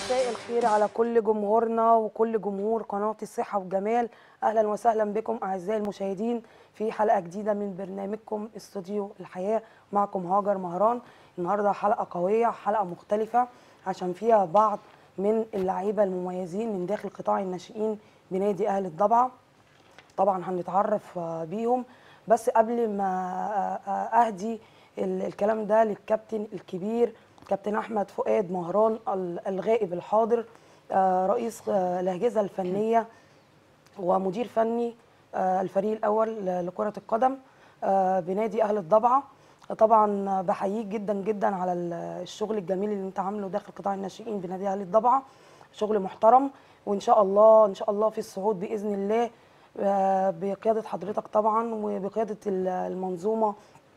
مساء الخير على كل جمهورنا وكل جمهور قناة الصحة والجمال أهلا وسهلا بكم أعزائي المشاهدين في حلقة جديدة من برنامجكم استوديو الحياة معكم هاجر مهران النهاردة حلقة قوية حلقة مختلفة عشان فيها بعض من اللعيبة المميزين من داخل قطاع الناشئين بنادي أهل الضبعة طبعا هنتعرف آه، بيهم بس قبل ما آه، آه، اهدي ال- الكلام ده للكابتن الكبير كابتن احمد فؤاد مهران ال- الغائب الحاضر آه، رئيس آه، الاجهزه الفنيه ومدير فني آه، الفريق الاول ل- لكره القدم آه، بنادي اهل الضبعه طبعا بحييك جدا جدا على ال- الشغل الجميل اللي انت عامله داخل قطاع الناشئين بنادي اهل الضبعه شغل محترم وان شاء الله ان شاء الله في الصعود باذن الله آه، بقياده حضرتك طبعا وبقياده ال- المنظومه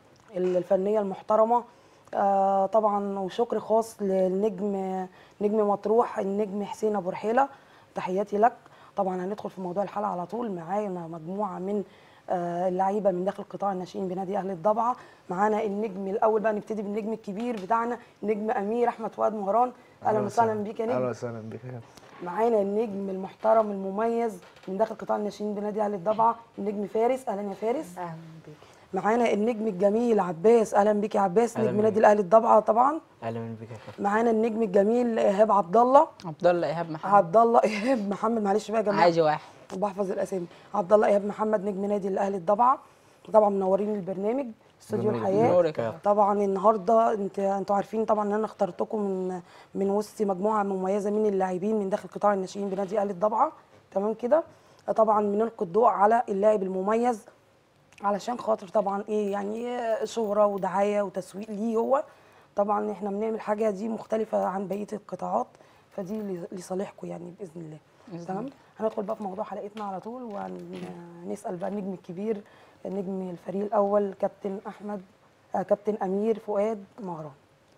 الفنيه المحترمه آه، طبعا وشكر خاص للنجم نجم مطروح النجم حسين ابو رحيله تحياتي لك طبعا هندخل في موضوع الحلقه على طول معانا مجموعه من آه، اللعيبه من داخل قطاع الناشئين بنادي اهل الضبعه معانا النجم الاول بقى نبتدي بالنجم الكبير بتاعنا نجم امير احمد فؤاد مهران اهلا وسهلا بيك يا اهلا نجم وسهلا بك يا معانا النجم المحترم المميز من داخل قطاع الناشئين بنادي اهل الضبعه النجم فارس اهلا يا فارس اهلا بيك معانا النجم الجميل عباس اهلا بيك يا عباس أهلا نجم بيك. نادي الاهلي الضبعه طبعا اهلا بيك يا كابتن معانا النجم الجميل ايهاب عبد الله عبد الله ايهاب محمد عبد الله ايهاب محمد معلش بقى يا جماعه عايزي واحد بحفظ الاسامي عبد الله ايهاب محمد نجم نادي الاهلي الضبعه طبعا منورين البرنامج استوديو نورك. الحياه نورك يا طبعا النهارده انت انتوا عارفين طبعا ان انا اخترتكم من من وسط مجموعه مميزه من اللاعبين من داخل قطاع الناشئين بنادي اهلي الضبعه تمام كده طبعا بنلقي الضوء على اللاعب المميز علشان خاطر طبعا ايه يعني شهره ودعايه وتسويق ليه هو طبعا احنا بنعمل حاجه دي مختلفه عن بقيه القطاعات فدي ل- لصالحكم يعني باذن الله بإذن تمام الله. هندخل بقى في موضوع حلقتنا على طول ونسال بقى النجم الكبير نجم الفريق الاول كابتن احمد آه كابتن امير فؤاد مهران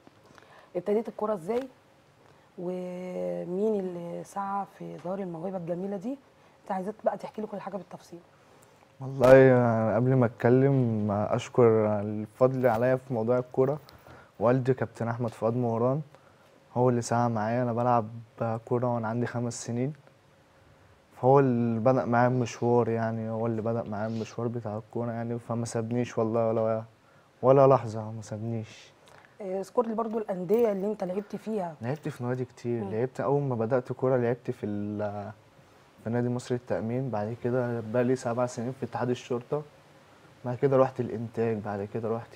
ابتديت الكوره ازاي ومين اللي سعى في ظهور الموهبه الجميله دي انت عايزاك بقى تحكي لي كل حاجه بالتفصيل والله يعني قبل ما اتكلم اشكر الفضل عليا في موضوع الكوره والدي كابتن احمد فؤاد مهران هو اللي ساعة معايا انا بلعب كوره وانا عندي خمس سنين فهو اللي بدأ معايا المشوار يعني هو اللي بدأ معايا المشوار بتاع الكوره يعني فما سابنيش والله ولا ولا لحظه ما سابنيش آه، اذكر لي برضو الانديه اللي انت لعبت فيها لعبت في نوادي كتير لعبت اول ما بدات كوره لعبت في ال- في نادي مصر التامين بعد كده بقى لي سبع سنين في اتحاد الشرطه بعد كده رحت الانتاج بعد كده رحت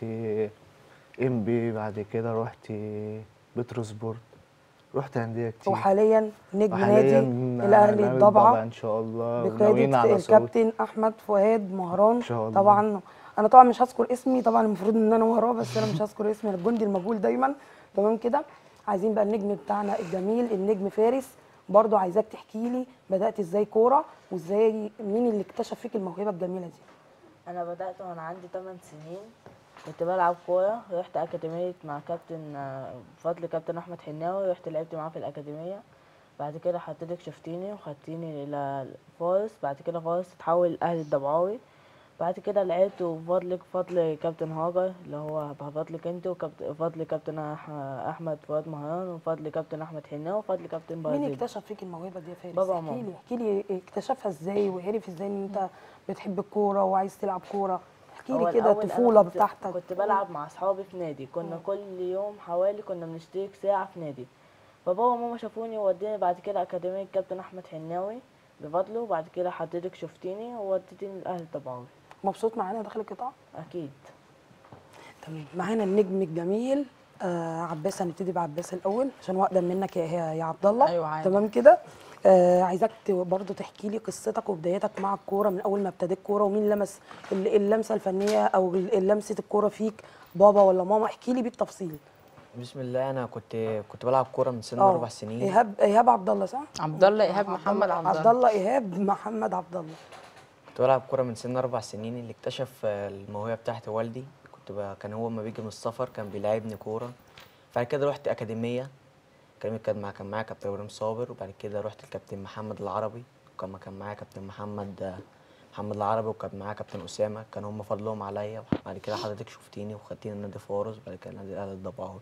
ام بي بعد كده رحت بتروسبورت رحت انديه كتير وحاليا نجم وحاليا نادي الاهلي الضبعه ان شاء الله وناويين بقياده على صعود الكابتن احمد فؤاد مهران إن شاء الله. طبعا انا طبعا مش هذكر اسمي طبعا المفروض ان انا وراه بس انا مش هذكر اسمي انا الجندي المجهول دايما تمام كده عايزين بقى النجم بتاعنا الجميل النجم فارس برضو عايزاك تحكي لي بدات ازاي كوره وازاي مين اللي اكتشف فيك الموهبه الجميله دي انا بدات وانا عندي 8 سنين كنت بلعب كوره رحت اكاديميه مع كابتن آه، بفضل كابتن احمد حناوي رحت لعبت معاه في الاكاديميه بعد كده حضرتك شفتيني وخدتيني الى فارس بعد كده فارس اتحول الاهلي الضبعاوي بعد كده لعبت وبفضلك فضل كابتن هاجر اللي هو بفضلك انت وفضل كابتن أح- احمد فؤاد مهران وفضل كابتن احمد حناوي وفضل كابتن مين برازيل اكتشف فيك الموهبه دي يا فارس بابا احكي وماما. لي احكي لي اكتشفها ازاي وعرف ازاي ان انت بتحب الكوره وعايز تلعب كوره احكي هو لي كده الأول أنا الطفوله كنت- بتاعتك كنت بلعب مع اصحابي في نادي كنا كل يوم حوالي كنا بنشترك ساعه في نادي فبابا وماما شافوني ووديني بعد كده اكاديميه الكابتن احمد حناوي بفضله وبعد كده حضرتك شفتيني ووديتيني الاهلي الطبعاوي مبسوط معانا داخل القطاع اكيد تمام معانا النجم الجميل آه عباس هنبتدي بعباس الاول عشان واقدم منك يا يا عبد الله أيوة عادي. تمام كده آه عايزاك ت- برضو تحكي لي قصتك وبدايتك مع الكوره من اول ما ابتديت كوره ومين لمس ال- اللمسه الفنيه او ال- لمسه الكوره فيك بابا ولا ماما احكي لي بالتفصيل بسم الله انا كنت كنت بلعب كوره من سن آه، اربع سنين ايهاب ايهاب عبد الله صح عبد الله ايهاب محمد عبد عبد الله الله ايهاب محمد عبد الله كنت بلعب كوره من سن اربع سنين اللي اكتشف آه، الموهبه بتاعت والدي كنت ب... كان هو لما بيجي من السفر كان بيلاعبني كوره بعد كده رحت اكاديميه كان كان مع كان معايا كابتن ابراهيم صابر وبعد كده رحت الكابتن محمد العربي وكان كان معايا كابتن محمد آه، محمد العربي وكان معايا كابتن اسامه كان هم فضلهم عليا وبعد كده حضرتك شفتيني وخدتيني نادي فارس وبعد كده نادي الاهلي الضبعاوي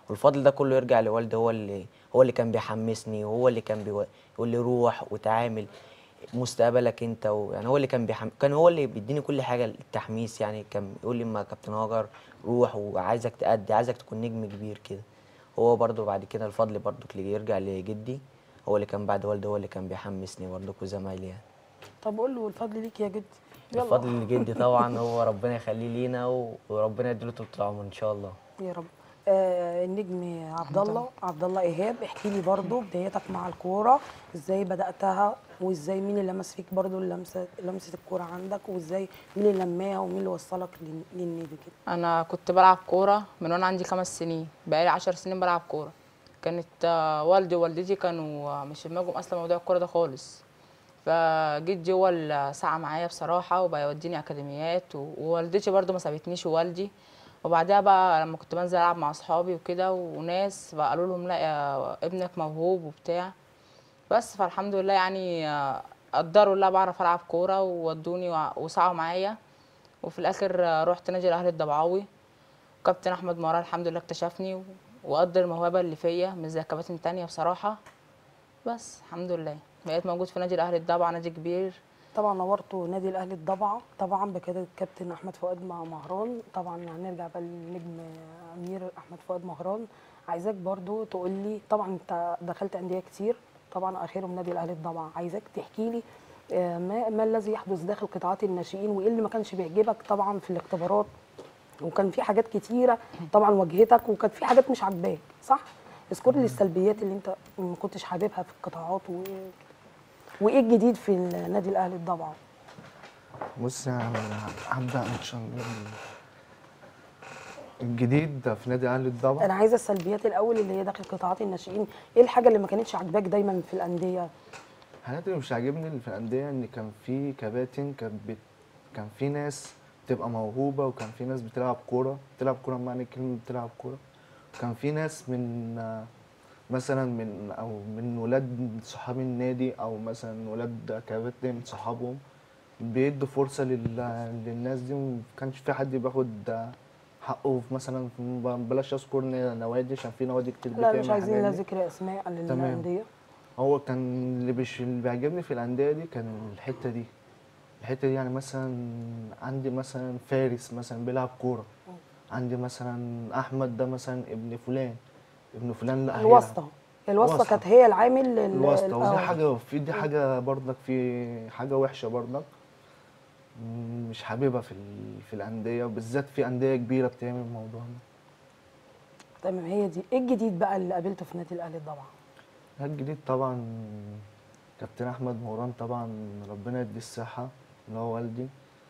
والفضل ده كله يرجع لوالدي هو اللي هو اللي كان بيحمسني وهو اللي كان بيقول لي روح وتعامل مستقبلك انت و... يعني هو اللي كان بيحم... كان هو اللي بيديني كل حاجه التحميس يعني كان يقول لي ما كابتن هاجر روح وعايزك تأدي عايزك تكون نجم كبير كده هو برضو بعد كده الفضل برضو اللي يرجع لجدي هو اللي كان بعد والدي هو اللي كان بيحمسني برضو وزمايلي يعني طب قول له الفضل ليك يا جدي يلا. الفضل لجدي طبعا هو ربنا يخليه لينا و... وربنا يديله طول العمر ان شاء الله يا رب آه النجم عبد الله عبد الله ايهاب احكي لي برضو بدايتك مع الكوره ازاي بداتها وازاي مين اللي لمس فيك برضو لمسه لمسه الكوره عندك وازاي مين اللي لماها ومين اللي وصلك لل- للنادي كده انا كنت بلعب كوره من وانا عندي خمس سنين بقالي عشر سنين بلعب كوره كانت آه، والدي ووالدتي كانوا آه، مش في دماغهم اصلا موضوع الكوره ده خالص فجدي هو اللي سعى معايا بصراحه وبقى يوديني اكاديميات و- ووالدتي برضو ما سابتنيش ووالدي وبعدها بقى لما كنت بنزل العب مع اصحابي وكده وناس بقى قالوا لهم لا يا ابنك موهوب وبتاع بس فالحمد لله يعني آه، قدروا اللي أنا بعرف العب كوره وودوني وع- وسعوا معايا وفي الاخر آه، رحت نادي الاهلي الضبعاوي كابتن احمد مرار الحمد لله اكتشفني و- وقدر الموهبه اللي فيا مش زي كباتن تانية بصراحه بس الحمد لله بقيت موجود في نادي الاهلي الضبعه نادي كبير طبعا نورتوا نادي الاهلي الضبعه طبعا بكده الكابتن احمد فؤاد مع مهران طبعا هنرجع بقى للنجم امير احمد فؤاد مهران عايزاك برضو تقول لي طبعا انت دخلت انديه كتير طبعا اخرهم نادي الاهلي الضبعه عايزاك تحكي لي آه، ما ما الذي يحدث داخل قطاعات الناشئين وايه اللي ما كانش بيعجبك طبعا في الاختبارات وكان في حاجات كتيره طبعا واجهتك وكانت في حاجات مش عاجباك صح اذكر لي السلبيات اللي انت ما كنتش حاببها في القطاعات و... وايه الجديد في النادي الاهلي الضبعه بص يعني هبدأ ان شاء الله الجديد في نادي اهلي الضبع انا عايزه السلبيات الاول اللي هي داخل قطاعات الناشئين ايه الحاجه اللي ما كانتش عاجباك دايما في الانديه الحاجات اللي مش عاجبني اللي في الأندية إن كان في كباتن كان بت... كان في ناس بتبقى موهوبة وكان في ناس بتلعب كورة بتلعب كورة بمعنى كلمة بتلعب كورة وكان في ناس من آه، مثلا من أو من ولاد صحاب النادي أو مثلا ولاد كباتن صحابهم بيدوا فرصة لل... للناس دي وما كانش في حد بياخد آه، حقه في مثلا في بلاش أذكر نوادي عشان في نوادي كتير لا مش بتعمل عايزين لا الحاجات دي. ذكر اسماء تمام. للانديه هو كان اللي بيش اللي بيعجبني في الأندية دي كان الحتة دي الحتة دي يعني مثلا عندي مثلا فارس مثلا بيلعب كورة عندي مثلا أحمد ده مثلا ابن فلان ابن فلان لا هيلعب. الواسطه الواسطه الواسطة. كانت هي العامل لل- الواسطة ودي آه. حاجة في دي حاجة برضك في حاجة وحشة برضك مم، مش حاببها في ال... في الأندية وبالذات في أندية كبيرة بتعمل الموضوع ده تمام هي دي ايه الجديد بقى اللي قابلته في نادي الاهلي الضبعه الجديد طبعا كابتن احمد موران طبعا ربنا يديه الصحه اللي هو والدي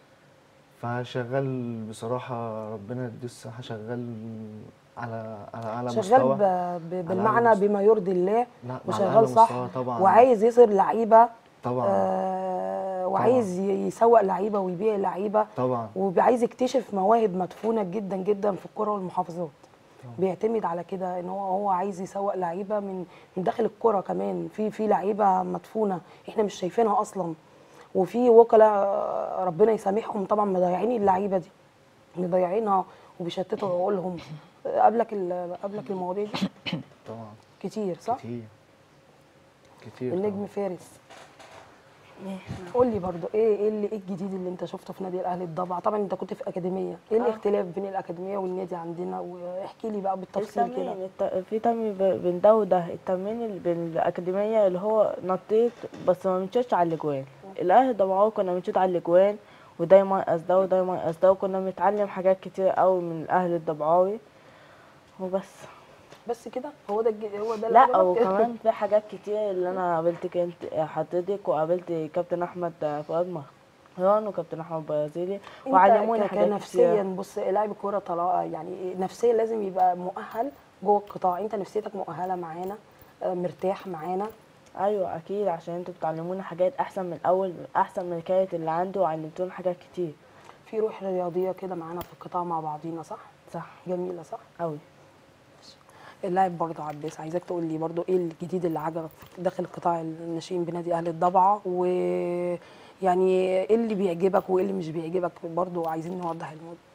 فشغال بصراحه ربنا يديه الصحه شغال على على اعلى شغال مستوى ب... ب... أعلى بالمعنى مستوى. بما يرضي الله لا على أعلى وشغال صح مستوى طبعا وعايز يصير لعيبه طبعا آه وعايز ي- يسوق لعيبه ويبيع لعيبه طبعا وعايز يكتشف مواهب مدفونه جدا جدا في الكره والمحافظات بيعتمد على كده ان هو هو عايز يسوق لعيبه من من داخل الكره كمان في في لعيبه مدفونه احنا مش شايفينها اصلا وفي وكلاء آه، ربنا يسامحهم طبعا مضيعين اللعيبه دي مضيعينها وبيشتتوا عقولهم آه، قبلك ال- قبلك المواضيع دي طبعا كتير صح كتير كتير النجم طبعاً. فارس قول لي برضو ايه ايه اللي ايه الجديد اللي انت شفته في نادي الاهلي الضبع طبعا انت كنت في اكاديميه ايه آه. الاختلاف بين الاكاديميه والنادي عندنا واحكي لي بقى بالتفصيل كده التمرين الت- في تمرين ب- بين ده وده التمرين اللي بين الأكاديمية اللي هو نطيت بس ما بنشوتش على الأجوان الأهلي ضبعوه كنا بنشوت على الأجوان وده يميز ده وده يميز ده وكنا بنتعلم حاجات كتير قوي من الأهلي الضبعاوي وبس بس كده هو ده الج- هو ده اللي لا عجبك؟ وكمان في حاجات كتير اللي انا قابلتك انت حضرتك وقابلت كابتن احمد فؤاد مهران وكابتن احمد برازيلي انت وعلموني ك- حاجات كنفسيا كتير بص لاعب الكوره طلع يعني إيه، نفسيا لازم يبقى مؤهل جوه القطاع انت نفسيتك مؤهله معانا آه، مرتاح معانا ايوه اكيد عشان انتوا بتعلمونا حاجات احسن من الاول احسن من كانت اللي عندي وعلمتونا حاجات كتير في روح رياضيه كده معانا في القطاع مع بعضينا صح صح جميله صح قوي اللاعب برضه عباس عايزاك تقول لي برضه ايه الجديد اللي عجبك في- داخل قطاع الناشئين بنادي اهلي الضبعه ويعني ايه اللي بيعجبك وايه اللي مش بيعجبك برضه عايزين نوضح الموضوع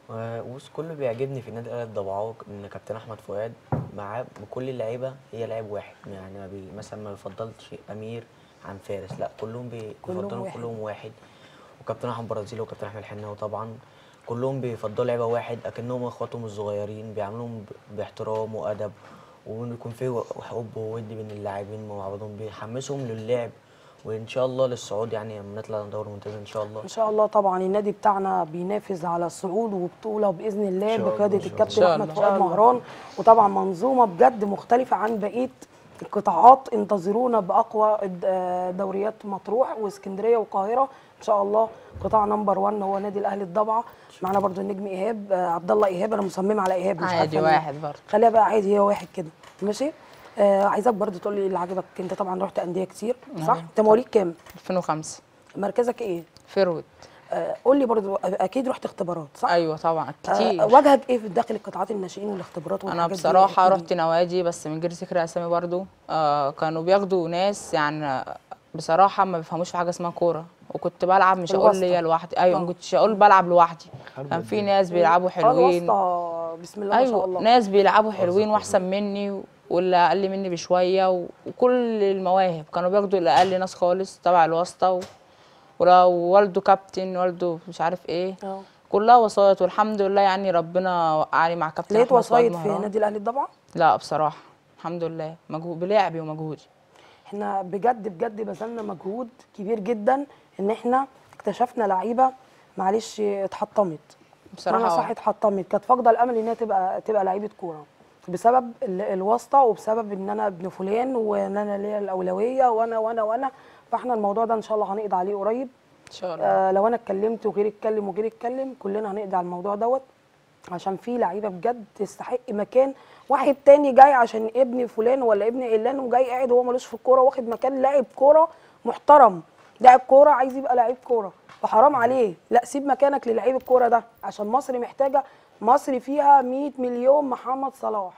و- وبص كله بيعجبني في النادي الاهلي الضبعاوي ان كابتن احمد فؤاد معاه بكل اللعيبه هي لاعب واحد يعني ما بي مثلا ما بيفضلش امير عن فارس لا كلهم بي- كلهم بيفضلوا واحد. كلهم واحد وكابتن احمد برازيلي وكابتن احمد الحناوي طبعا كلهم بيفضلوا لعيبه واحد اكنهم اخواتهم الصغيرين بيعاملوهم ب- باحترام وادب ويكون في حب وود بين اللاعبين مع بعضهم بيحمسهم للعب وان شاء الله للصعود يعني لما نطلع دوري ممتاز ان شاء الله ان شاء الله طبعا النادي بتاعنا بينافس على الصعود وبطوله باذن الله إن شاء الله، بقياده إن شاء الكابتن الله. احمد إن فؤاد مهران وطبعا منظومه بجد مختلفه عن بقيه القطاعات انتظرونا باقوى الد- آه، دوريات مطروح واسكندريه والقاهره ان شاء الله قطاع نمبر 1 هو نادي الاهلي الضبعه معانا برضو النجم ايهاب آه، عبد الله ايهاب انا مصممه على ايهاب مش عادي عارفة ليه. واحد برضه خليها بقى عادي هي واحد كده ماشي آه عايزاك برضو تقول لي اللي عجبك انت طبعا رحت انديه كتير صح نعم. انت مواليد كام 2005 مركزك ايه فيرود آه قول لي برضو اكيد رحت اختبارات صح ايوه طبعا آه كتير واجهك ايه في داخل القطاعات الناشئين والاختبارات انا والحاجات دي؟ بصراحه احكي لي. رحت نوادي بس من غير ذكر اسامي برضو آه كانوا بياخدوا ناس يعني بصراحه ما بيفهموش في حاجه اسمها كوره وكنت بلعب مش هقول الواسطة. ليا لوحدي ايوه آه. ما كنتش هقول بلعب لوحدي حرب كان في الدنيا. ناس بيلعبوا آه، حلوين الواسطة بسم الله ما شاء ايوه الله ناس بيلعبوا حلوين واحسن مني واللي اقل مني بشويه و- وكل المواهب كانوا بياخدوا الاقل ناس خالص تبع الواسطه و... ولو والده كابتن والده مش عارف ايه اه كلها وسايط والحمد لله يعني ربنا وقعني مع كابتن لقيت أحمد فؤاد وسايط في مهران. نادي الاهلي الضبعه لا بصراحه الحمد لله مجهود بلعبي ومجهودي احنا بجد بجد بذلنا مجهود كبير جدا ان احنا اكتشفنا لعيبه معلش اتحطمت بصراحه انا صح آه. اتحطمت كانت فاقده الامل انها تبقى تبقى لعيبه كوره بسبب ال- الواسطه وبسبب ان انا ابن فلان وان انا ليا الاولويه وانا وانا وانا فاحنا الموضوع ده ان شاء الله هنقضي عليه قريب ان شاء الله آه لو انا اتكلمت وغيري اتكلم وغيري اتكلم كلنا هنقضي على الموضوع دوت عشان في لعيبه بجد تستحق مكان واحد تاني جاي عشان ابن فلان ولا ابن علان وجاي قاعد هو ملوش في الكوره واخد مكان لاعب كوره محترم لاعب كوره عايز يبقى لعيب كوره فحرام عليه لا سيب مكانك للعيب الكوره ده عشان مصر محتاجه مصر فيها 100 مليون محمد صلاح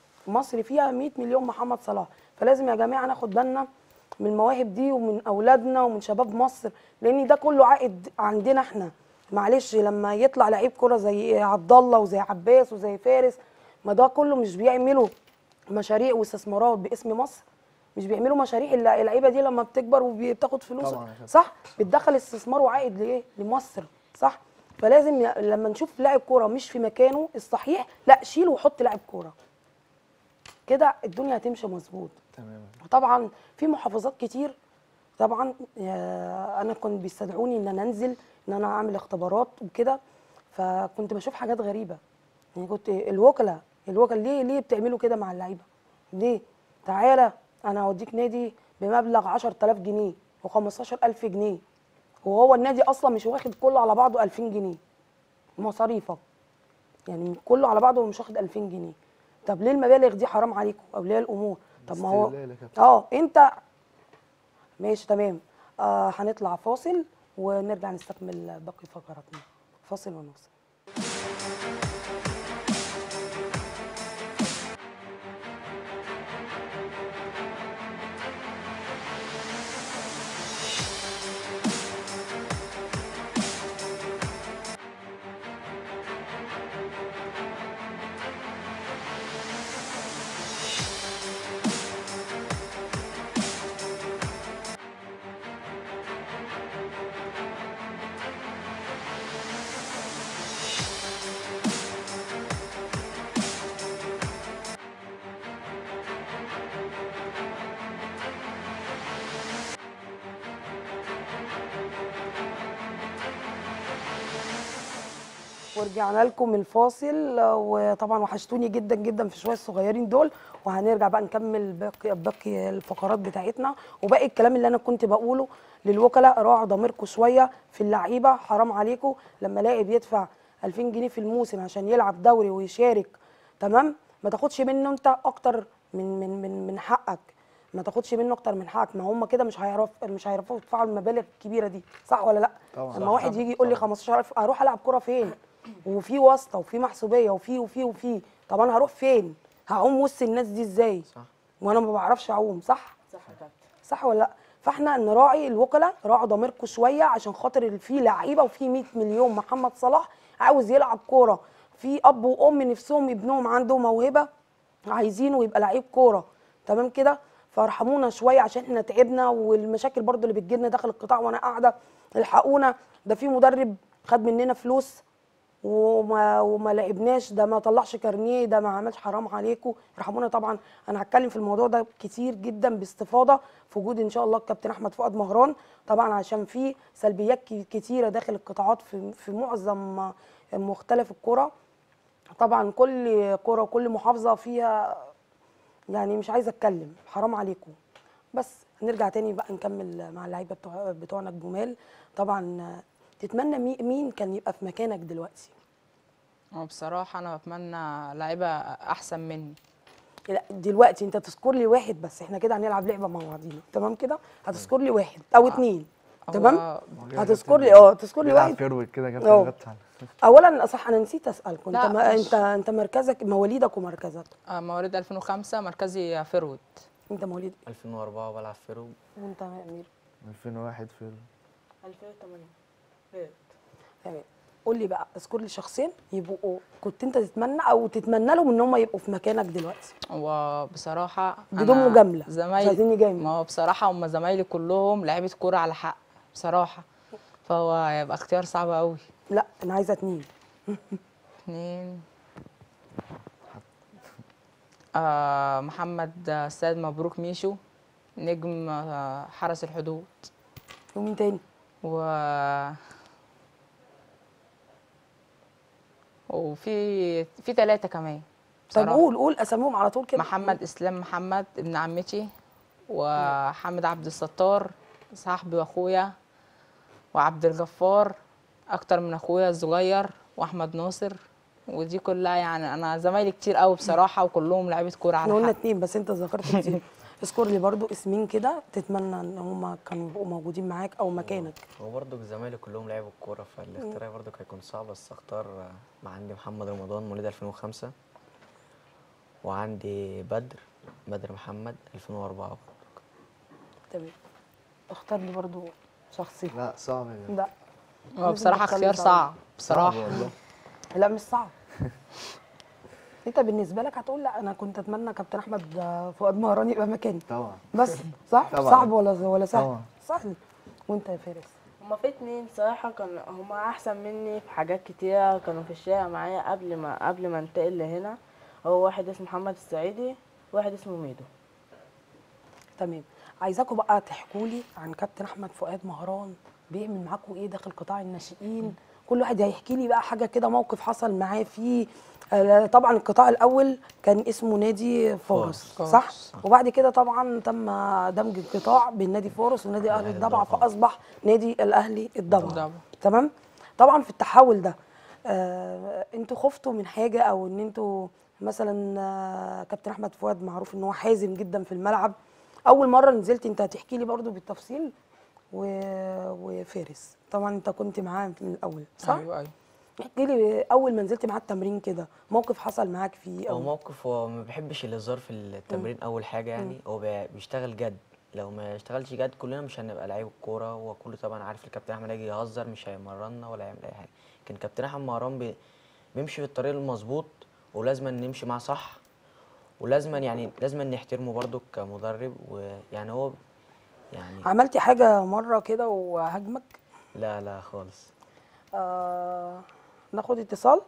مصر فيها 100 مليون محمد صلاح فلازم يا جماعه ناخد بالنا من المواهب دي ومن اولادنا ومن شباب مصر لان ده كله عائد عندنا احنا معلش لما يطلع لعيب كره زي عبد الله وزي عباس وزي فارس ما ده كله مش بيعملوا مشاريع واستثمارات باسم مصر مش بيعملوا مشاريع الل- اللعيبه دي لما بتكبر وبتاخد فلوس طبعاً يا كابتن. صح بتدخل استثمار وعائد لايه لمصر صح فلازم ي- لما نشوف لاعب كوره مش في مكانه الصحيح لا شيل وحط لاعب كوره كده الدنيا هتمشي مظبوط تمام طبعا في محافظات كتير طبعا آه، انا كنت بيستدعوني ان انا انزل ان انا اعمل اختبارات وكده فكنت بشوف حاجات غريبه يعني كنت الوكلاء الوكلاء ليه ليه بتعملوا كده مع اللعيبه ليه تعالى انا هوديك نادي بمبلغ 10000 جنيه و15000 جنيه وهو النادي اصلا مش واخد كله على بعضه 2000 جنيه مصاريفك يعني كله على بعضه مش واخد 2000 جنيه طب ليه المبالغ دي حرام عليكم اولياء الامور طب ما هو استغلال يا كابتن. اه انت ماشي تمام آه هنطلع فاصل ونرجع نستكمل باقي فقراتنا فاصل ونوصل ورجعنا لكم من الفاصل آه، وطبعا وحشتوني جدا جدا في شويه الصغيرين دول وهنرجع بقى نكمل باقي باقي الفقرات بتاعتنا وباقي الكلام اللي انا كنت بقوله للوكلاء راعوا ضميركم شويه في اللعيبه حرام عليكم لما لاعب يدفع 2000 جنيه في الموسم عشان يلعب دوري ويشارك تمام ما تاخدش منه انت اكتر من من من من حقك ما تاخدش منه اكتر من حقك ما هم كده مش هيعرف مش هيعرفوا يدفعوا المبالغ الكبيره دي صح ولا لا طبعاً. لما صح واحد يجي يقول لي 15000 اروح العب كوره فين وفي واسطه وفي محسوبيه وفي وفي وفي طب انا هروح فين هعوم وسط الناس دي ازاي صح وانا ما بعرفش اعوم صح صح يا كابتن صح ولا لا فاحنا نراعي الوكلاء راعوا ضميركم شويه عشان خاطر في لعيبه وفي 100 مليون محمد صلاح عاوز يلعب كوره في اب وام نفسهم ابنهم عنده موهبه عايزينه يبقى لعيب كوره تمام كده فارحمونا شويه عشان احنا تعبنا والمشاكل برضو اللي بتجيلنا داخل القطاع وانا قاعده الحقونا ده في مدرب خد مننا فلوس وما وما لعبناش ده ما طلعش كارنيه ده ما عملش حرام عليكم ارحمونا طبعا انا هتكلم في الموضوع ده كتير جدا باستفاضه في وجود ان شاء الله الكابتن احمد فؤاد مهران طبعا عشان في سلبيات ك- كتيره داخل القطاعات في في معظم مختلف الكره طبعا كل كره وكل محافظه فيها يعني مش عايزه اتكلم حرام عليكم بس نرجع تاني بقى نكمل مع اللعيبه بتوع بتوعنا الجمال طبعا تتمنى مي- مين كان يبقى في مكانك دلوقتي هو بصراحه انا بتمنى لعيبه احسن مني لا دلوقتي انت تذكر لي واحد بس احنا كده هنلعب لعبه مع بعضينا تمام كده هتذكر لي واحد او اتنين هو تمام هتذكر لي اه تذكر لي بيلعب واحد فيرويد كده اه. كابتن غطى اولا صح انا نسيت اسالك انت لا، ما مش- انت انت مركزك مواليدك ومركزك آه، مواليد 2005 مركزي فيرود انت مواليد 2004 بلعب فيرو وانت يا امير 2001 فيرويد 2008 فات. تمام قول لي بقى اذكر لي شخصين يبقوا كنت انت تتمنى او تتمنى لهم ان هم يبقوا في مكانك دلوقتي هو بصراحه بدون أنا مجاملة. مش زمايلي عايزين نجامل. ما هو بصراحه هم زمايلي كلهم لعيبه كوره على حق بصراحه فهو هيبقى اختيار صعب قوي لا انا عايزه اتنين اتنين آه محمد آه، سيد مبروك ميشو نجم آه حرس الحدود ومين تاني و وفي في ثلاثة كمان طب بصراحة. قول قول اساميهم على طول كده محمد اسلام محمد ابن عمتي وحامد عبد الستار صاحبي واخويا وعبد الغفار اكتر من اخويا الصغير واحمد ناصر ودي كلها يعني انا زمايلي كتير قوي بصراحه وكلهم لعيبه كوره احنا على قلنا حق اتنين بس انت ذكرت كتير اذكر لي برضو اسمين كده تتمنى ان هم كانوا يبقوا موجودين معاك او مكانك هو برضه زمايلي كلهم لعبوا الكورة فالاختيار برضه هيكون صعب بس اختار آه، مع عندي محمد رمضان مواليد 2005 وعندي بدر بدر محمد 2004 برضه. تمام اختار لي برضو شخصين لا صعب يا جدع. لا هو بصراحه نتكلم اختيار سوا. صعب صعب بصراحه والله لا مش صعب انت بالنسبه لك هتقول لا انا كنت اتمنى كابتن احمد فؤاد مهران يبقى مكاني طبعا بس صح طبعا. صعب ولا ولا سهل طبعا. سهل وانت يا فارس هما في اتنين صراحة كانوا هما أحسن مني في حاجات كتيرة كانوا في الشارع معايا قبل ما قبل ما انتقل لهنا هو واحد اسمه محمد السعيدي واحد اسمه ميدو تمام عايزاكم بقى تحكوا لي عن كابتن احمد فؤاد مهران بيعمل معاكم ايه داخل قطاع الناشئين كل واحد هيحكي لي بقى حاجه كده موقف حصل معاه فيه آه، طبعا القطاع الاول كان اسمه نادي فورس فورس. صح فورس. وبعد كده طبعا تم دمج القطاع بين نادي فورس ونادي اهلي الأهلي الضبع الضبع. فاصبح نادي الاهلي الضبع الضبع. تمام طبعا في التحول ده آه انتوا خفتوا من حاجه او ان انتوا مثلا آه كابتن احمد فؤاد معروف ان هو حازم جدا في الملعب اول مره نزلت انت هتحكي لي برضو بالتفصيل و... وفارس طبعا انت كنت معاه من الاول صح ايوه ايوه احكي لي اول ما نزلت معاه التمرين كده موقف حصل معاك فيه هو أو موقف هو ما بيحبش الهزار في التمرين اول حاجه يعني هو بي- بيشتغل جد لو ما اشتغلش جد كلنا مش هنبقى لعيب الكوره هو كله طبعا عارف الكابتن احمد هيجي يهزر مش هيمرنا ولا يعمل اي حاجه لكن كابتن احمد مهران بي بيمشي في الطريق المظبوط ولازم نمشي معاه صح ولازم يعني لازم نحترمه برضو كمدرب ويعني هو يعني عملتي حاجه مره كده وهاجمك لا لا خالص آه ناخد اتصال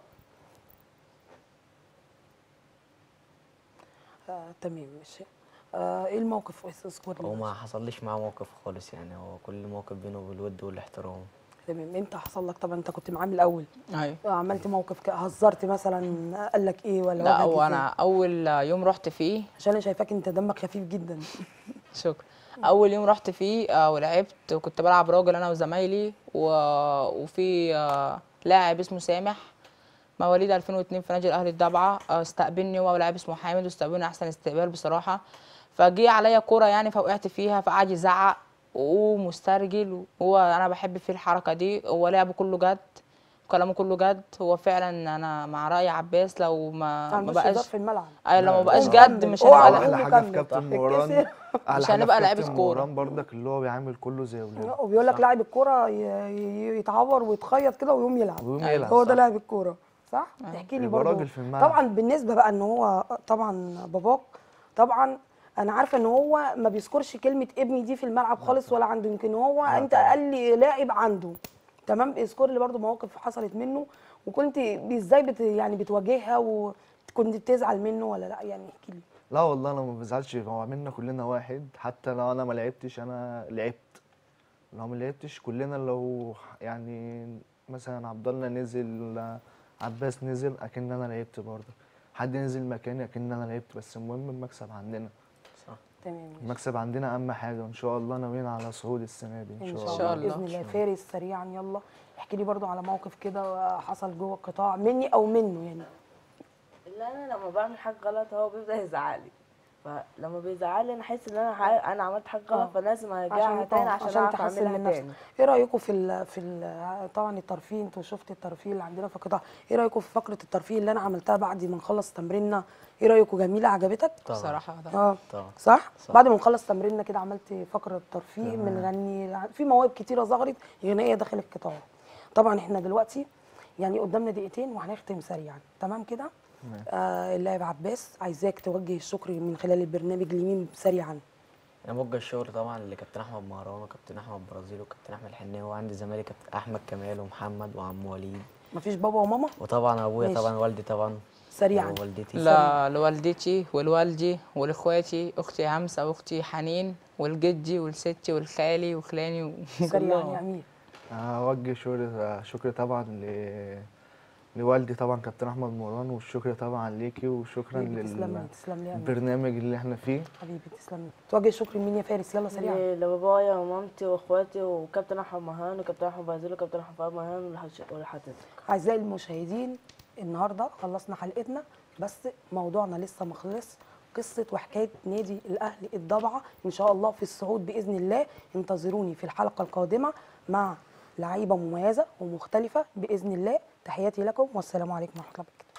آه تمام ماشي آه ايه الموقف بس اذكر هو لي ما حصلش معاه موقف خالص يعني هو كل موقف بينه بالود والاحترام تمام انت حصل لك طبعا انت كنت معاه من الاول ايوه آه، عملت موقف كده هزرت مثلا قال لك ايه ولا لا وجهك هو إزاي؟ انا اول يوم رحت فيه عشان انا شايفاك انت دمك خفيف جدا شكرا اول يوم رحت فيه آه، ولعبت وكنت بلعب راجل انا وزمايلي و... وفي آه، لاعب اسمه سامح مواليد 2002 في نادي الاهلي الضبعه آه، استقبلني هو ولاعب اسمه حامد واستقبلني احسن استقبال بصراحه فجه عليا كوره يعني فوقعت فيها فقعد يزعق ومسترجل وهو انا بحب فيه الحركه دي هو لعبه كله جد كلامه كله جد هو فعلا انا مع راي عباس لو ما ما ما عندوش هزار بقاش في الملعب ايوه لو ما لا، بقاش قوم جد كمل. مش اوعى هنبقى قوم احلى حاجه في كمل. كابتن اتكسر. موران أعلى مش حاجة في هنبقى لعيبة كابتن كورة. موران برضك اللي هو بيعامل كله زي ولاده وبيقول لك لاعب الكوره ي- ي- يتعور ويتخيط كده ويقوم يلعب ويقوم أيوة. يلعب هو ده صح. لاعب الكوره صح احكي لي يبقى برضه راجل في الملعب. طبعا بالنسبه بقى ان هو طبعا باباك طبعا انا عارفه ان هو ما بيذكرش كلمه ابني دي في الملعب خالص ولا عنده يمكن هو انت اقل لاعب عنده تمام اذكر لي برضه مواقف حصلت منه وكنت ازاي بت يعني بتواجهها وكنت بتزعل منه ولا لا يعني احكي لي لا والله انا ما بزعلش هو عملنا كلنا واحد حتى لو انا ما لعبتش انا لعبت لو ما لعبتش كلنا لو يعني مثلا عبد الله نزل عباس نزل اكن انا لعبت برضه حد نزل مكاني اكن انا لعبت بس المهم المكسب عندنا صح تمام المكسب عندنا اهم حاجه وان شاء الله ناويين على صعود السنه دي ان ان شاء, شاء الله, الله الله. باذن الله فارس سريعا يلا احكي لي برضو على موقف كده حصل جوه القطاع مني او منه يعني لا انا لما بعمل حاجه غلط هو بيبدا يزعلي فلما بيزعلي انا احس ان انا ح- انا عملت حاجه غلط آه. فلازم ارجعها تاني آه، عشان, اعرف تحسن اعملها من نفسك تاني ايه رايكم في ال في ال طبعا الترفيه انتوا شفتوا الترفيه اللي عندنا في القطاع ايه رايكم في فقره الترفيه اللي انا عملتها بعد ما نخلص تمريننا ايه رايكم جميله عجبتك طبعا بصراحه ده اه طبعا صح؟, صح. بعد ما نخلص تمريننا كده عملت فقره ترفيه بنغني في مواهب كتيره ظهرت غنائيه داخل القطاع طبعا احنا دلوقتي يعني قدامنا دقيقتين وهنختم سريعا تمام كده آه اللاعب عباس عايزاك توجه الشكر من خلال البرنامج لمين سريعا انا موجه الشغل طبعا لكابتن احمد مهران وكابتن احمد برازيل وكابتن احمد حناوي وعندي زمايلي كابتن احمد كمال ومحمد وعم وليد مفيش بابا وماما وطبعا ابويا ماشي. طبعا والدي طبعا سريعا ووالدتي لا لوالدتي ولوالدي ولاخواتي اختي همسه واختي حنين والجدي والستي والخالي وخلاني سريعا وكلهم. يا امير اوجه شكر شكر طبعا ل لوالدي طبعا كابتن احمد موران والشكر طبعا ليكي وشكرا حبيبي تسلم لي تسلم لي يا امير للبرنامج اللي احنا فيه حبيبي تسلم لي توجه الشكر لمين يا فارس يلا سريعا ل- لبابايا ومامتي واخواتي وكابتن احمد مهان وكابتن احمد برازيل وكابتن احمد فؤاد مهان ولحش- ولحضرتك اعزائي المشاهدين النهارده خلصنا حلقتنا بس موضوعنا لسه ما خلص قصه وحكايه نادي الاهلي الضبعه ان شاء الله في الصعود باذن الله انتظروني في الحلقه القادمه مع لعيبه مميزه ومختلفه باذن الله تحياتي لكم والسلام عليكم ورحمه الله وبركاته